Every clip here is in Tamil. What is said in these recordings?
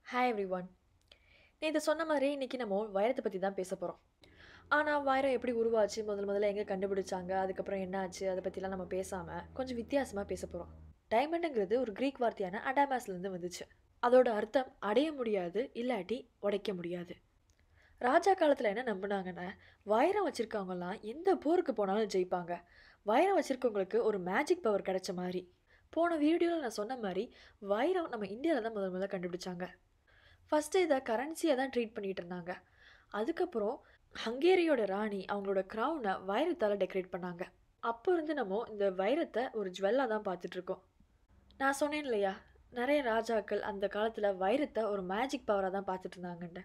ஹாய் எவ்ரி ஒன் நேற்று சொன்ன மாதிரி இன்றைக்கி நம்ம வைரத்தை பற்றி தான் பேச போகிறோம் ஆனால் வைரம் எப்படி உருவாச்சு முதல் முதல்ல எங்கே கண்டுபிடிச்சாங்க அதுக்கப்புறம் என்ன ஆச்சு அதை பற்றிலாம் நம்ம பேசாமல் கொஞ்சம் வித்தியாசமாக பேச போகிறோம் டைமண்டுங்கிறது ஒரு க்ரீக் வார்த்தையான அடாமாஸ்லேருந்து வந்துச்சு அதோட அர்த்தம் அடைய முடியாது இல்லாட்டி உடைக்க முடியாது ராஜா காலத்தில் என்ன நம்பினாங்கன்னா வைரம் வச்சுருக்கவங்கலாம் எந்த போருக்கு போனாலும் ஜெயிப்பாங்க வைரம் வச்சுருக்கவங்களுக்கு ஒரு மேஜிக் பவர் கிடைச்ச மாதிரி போன வீடியோவில் நான் சொன்ன மாதிரி வைரம் நம்ம இந்தியாவில் தான் முதல் முதல்ல கண்டுபிடிச்சாங்க ஃபஸ்ட்டு இதை கரன்சியாக தான் ட்ரீட் பண்ணிகிட்டு இருந்தாங்க அதுக்கப்புறம் ஹங்கேரியோட ராணி அவங்களோட க்ரௌனை வைரத்தால் டெக்கரேட் பண்ணாங்க அப்போ இருந்து நம்ம இந்த வைரத்தை ஒரு ஜுவல்லாக தான் பார்த்துட்ருக்கோம் நான் சொன்னேன் இல்லையா நிறைய ராஜாக்கள் அந்த காலத்தில் வைரத்தை ஒரு மேஜிக் பவராக தான் பார்த்துட்டு இருந்தாங்கன்னு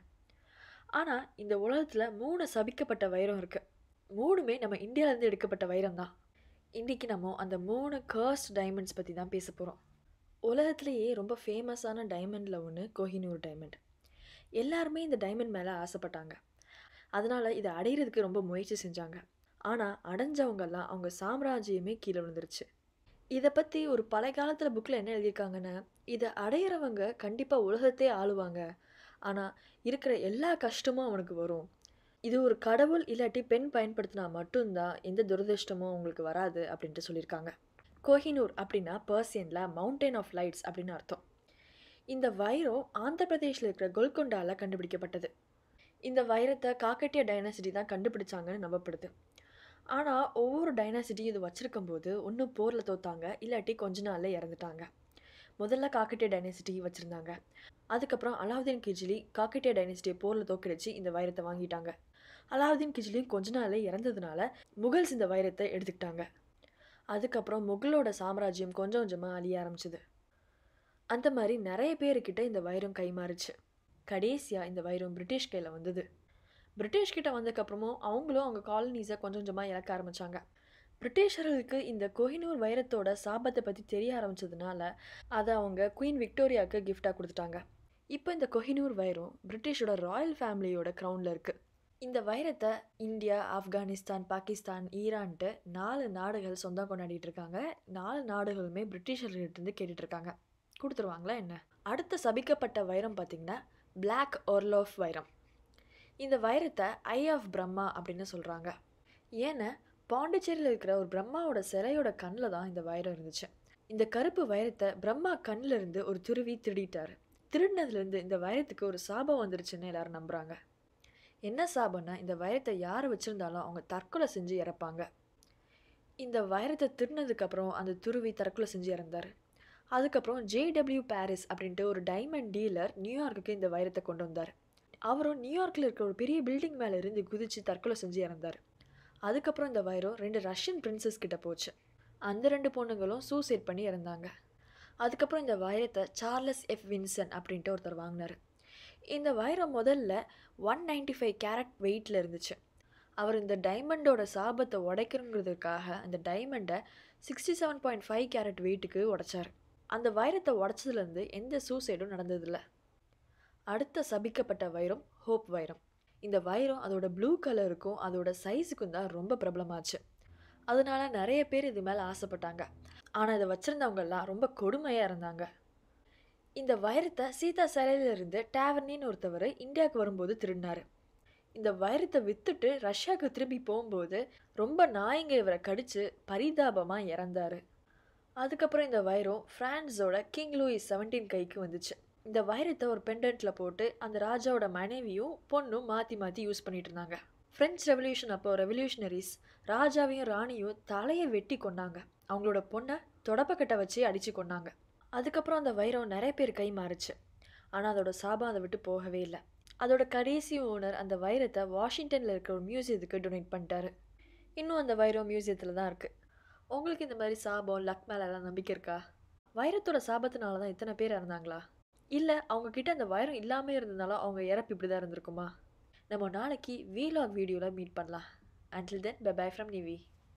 ஆனால் இந்த உலகத்தில் மூணு சபிக்கப்பட்ட வைரம் இருக்குது மூணுமே நம்ம இந்தியாவிலேருந்து எடுக்கப்பட்ட வைரம் தான் இன்றைக்கி நம்ம அந்த மூணு கர்ஸ்ட் டைமண்ட்ஸ் பற்றி தான் பேச போகிறோம் உலகத்துலேயே ரொம்ப ஃபேமஸான டைமண்டில் ஒன்று கோஹினூர் டைமண்ட் எல்லாருமே இந்த டைமண்ட் மேலே ஆசைப்பட்டாங்க அதனால் இதை அடையிறதுக்கு ரொம்ப முயற்சி செஞ்சாங்க ஆனால் அடைஞ்சவங்கெல்லாம் அவங்க சாம்ராஜ்யமே கீழே விழுந்துருச்சு இதை பற்றி ஒரு பழைய காலத்தில் புக்கில் என்ன எழுதியிருக்காங்கன்னா இதை அடையிறவங்க கண்டிப்பாக உலகத்தையே ஆளுவாங்க ஆனால் இருக்கிற எல்லா கஷ்டமும் அவனுக்கு வரும் இது ஒரு கடவுள் இல்லாட்டி பெண் பயன்படுத்தினா மட்டும்தான் எந்த துரதிருஷ்டமும் அவங்களுக்கு வராது அப்படின்ட்டு சொல்லியிருக்காங்க கோஹினூர் அப்படின்னா பர்சியனில் மவுண்டெயின் ஆஃப் லைட்ஸ் அப்படின்னு அர்த்தம் இந்த வைரம் ஆந்திர பிரதேஷில் இருக்கிற கோல்கொண்டாவில் கண்டுபிடிக்கப்பட்டது இந்த வைரத்தை காக்கட்டிய டைனாசிட்டி தான் கண்டுபிடிச்சாங்கன்னு நம்பப்படுது ஆனால் ஒவ்வொரு டைனாசிட்டியும் இது வச்சுருக்கும் போது ஒன்று போரில் தோத்தாங்க இல்லாட்டி கொஞ்ச நாளில் இறந்துட்டாங்க முதல்ல காக்கட்டிய டைனாசிட்டி வச்சுருந்தாங்க அதுக்கப்புறம் அலாவுதீன் கிஜிலி காக்கட்டிய டைனாசிட்டியை போரில் தோக்கடிச்சு இந்த வைரத்தை வாங்கிட்டாங்க அலாவுதீன் கிஜிலியும் கொஞ்ச நாளே இறந்ததுனால முகல்ஸ் இந்த வைரத்தை எடுத்துக்கிட்டாங்க அதுக்கப்புறம் முகலோட சாம்ராஜ்யம் கொஞ்சம் கொஞ்சமாக அழிய ஆரம்பிச்சுது அந்த மாதிரி நிறைய பேர்கிட்ட இந்த வைரம் கைமாறுச்சு கடைசியாக இந்த வைரம் பிரிட்டிஷ் கையில் வந்தது பிரிட்டிஷ் கிட்ட வந்ததுக்கப்புறமும் அவங்களும் அவங்க காலனிஸை கொஞ்சம் கொஞ்சமாக இழக்க ஆரம்பித்தாங்க பிரிட்டிஷர்களுக்கு இந்த கோஹினூர் வைரத்தோட சாபத்தை பற்றி தெரிய ஆரம்பிச்சதுனால அதை அவங்க குயின் விக்டோரியாவுக்கு கிஃப்டாக கொடுத்துட்டாங்க இப்போ இந்த கொஹினூர் வைரம் பிரிட்டிஷோட ராயல் ஃபேமிலியோட க்ரௌனில் இருக்குது இந்த வைரத்தை இந்தியா ஆப்கானிஸ்தான் பாகிஸ்தான் ஈரான்ட்டு நாலு நாடுகள் சொந்தம் கொண்டாடிட்டு இருக்காங்க நாலு நாடுகளுமே பிரிட்டிஷர்கிட்டேருந்து கேட்டுட்டு இருக்காங்க கொடுத்துருவாங்களா என்ன அடுத்த சபிக்கப்பட்ட வைரம் பார்த்திங்கன்னா பிளாக் ஒர்லோஃப் வைரம் இந்த வைரத்தை ஐ ஆஃப் பிரம்மா அப்படின்னு சொல்கிறாங்க ஏன்னா பாண்டிச்சேரியில் இருக்கிற ஒரு பிரம்மாவோட சிலையோட கண்ணில் தான் இந்த வைரம் இருந்துச்சு இந்த கருப்பு வைரத்தை பிரம்மா கண்ணில் இருந்து ஒரு துருவி திருடிட்டார் திருடினதுலேருந்து இந்த வைரத்துக்கு ஒரு சாபம் வந்துருச்சுன்னு எல்லாரும் நம்புகிறாங்க என்ன சாபம்னா இந்த வைரத்தை யார் வச்சுருந்தாலும் அவங்க தற்கொலை செஞ்சு இறப்பாங்க இந்த வைரத்தை திருடினதுக்கப்புறம் அந்த துருவி தற்கொலை செஞ்சு இறந்தார் அதுக்கப்புறம் ஜேடபிள்யூ பாரிஸ் அப்படின்ட்டு ஒரு டைமண்ட் டீலர் நியூயார்க்குக்கு இந்த வைரத்தை கொண்டு வந்தார் அவரும் நியூயார்க்கில் இருக்கிற ஒரு பெரிய பில்டிங் மேலே இருந்து குதித்து தற்கொலை செஞ்சு இறந்தார் அதுக்கப்புறம் இந்த வைரம் ரெண்டு ரஷ்யன் பிரின்சஸ் கிட்ட போச்சு அந்த ரெண்டு பொண்ணுங்களும் சூசைட் பண்ணி இறந்தாங்க அதுக்கப்புறம் இந்த வைரத்தை சார்லஸ் எஃப் வின்சன் அப்படின்ட்டு ஒருத்தர் வாங்கினார் இந்த வைரம் முதல்ல ஒன் நைன்டி ஃபைவ் கேரட் வெயிட்டில் இருந்துச்சு அவர் இந்த டைமண்டோட சாபத்தை உடைக்கணுங்கிறதுக்காக அந்த டைமண்டை sixty seven point five carat வெயிட்டுக்கு உடைச்சார் அந்த வைரத்தை உடச்சதுலேருந்து எந்த சூசைடும் நடந்ததில்ல அடுத்த சபிக்கப்பட்ட வைரம் ஹோப் வைரம் இந்த வைரம் அதோட ப்ளூ கலருக்கும் அதோட சைஸுக்கும் தான் ரொம்ப பிரபலமாச்சு அதனால நிறைய பேர் இது மேலே ஆசைப்பட்டாங்க ஆனால் இதை வச்சுருந்தவங்கெல்லாம் ரொம்ப கொடுமையாக இருந்தாங்க இந்த வைரத்தை சீதா சிலையிலிருந்து டேவர்னின்னு ஒருத்தவர் இந்தியாவுக்கு வரும்போது திருடினார் இந்த வைரத்தை விற்றுட்டு ரஷ்யாவுக்கு திரும்பி போகும்போது ரொம்ப நாயங்க இவரை கடித்து பரிதாபமாக இறந்தார் அதுக்கப்புறம் இந்த வைரம் ஃப்ரான்ஸோட கிங் லூயிஸ் செவன்டீன் கைக்கு வந்துச்சு இந்த வைரத்தை ஒரு பெண்டன்ட்டில் போட்டு அந்த ராஜாவோட மனைவியும் பொண்ணும் மாற்றி மாற்றி யூஸ் பண்ணிட்டு இருந்தாங்க ஃப்ரெஞ்ச் ரெவல்யூஷன் அப்போ ரெவல்யூஷனரிஸ் ராஜாவையும் ராணியும் தலையை வெட்டி கொண்டாங்க அவங்களோட பொண்ணை தொடப்பக்கட்டை வச்சு அடித்து கொண்டாங்க அதுக்கப்புறம் அந்த வைரம் நிறைய பேர் கை மாறுச்சு ஆனால் அதோட சாபம் அதை விட்டு போகவே இல்லை அதோட கடைசி ஓனர் அந்த வைரத்தை வாஷிங்டனில் இருக்கிற ஒரு மியூசியத்துக்கு டொனேட் பண்ணிட்டாரு இன்னும் அந்த வைரம் மியூசியத்தில் தான் இருக்குது உங்களுக்கு இந்த மாதிரி சாபம் லக் மேலெல்லாம் நம்பிக்கை இருக்கா வைரத்தோட சாபத்தினால தான் இத்தனை பேர் இறந்தாங்களா இல்லை அவங்கக்கிட்ட அந்த வைரம் இல்லாமல் இருந்ததுனால அவங்க இறப்பு இப்படி தான் இருந்திருக்குமா நம்ம நாளைக்கு வீலாக் வீடியோவில் மீட் பண்ணலாம் until then bye bye from Nivi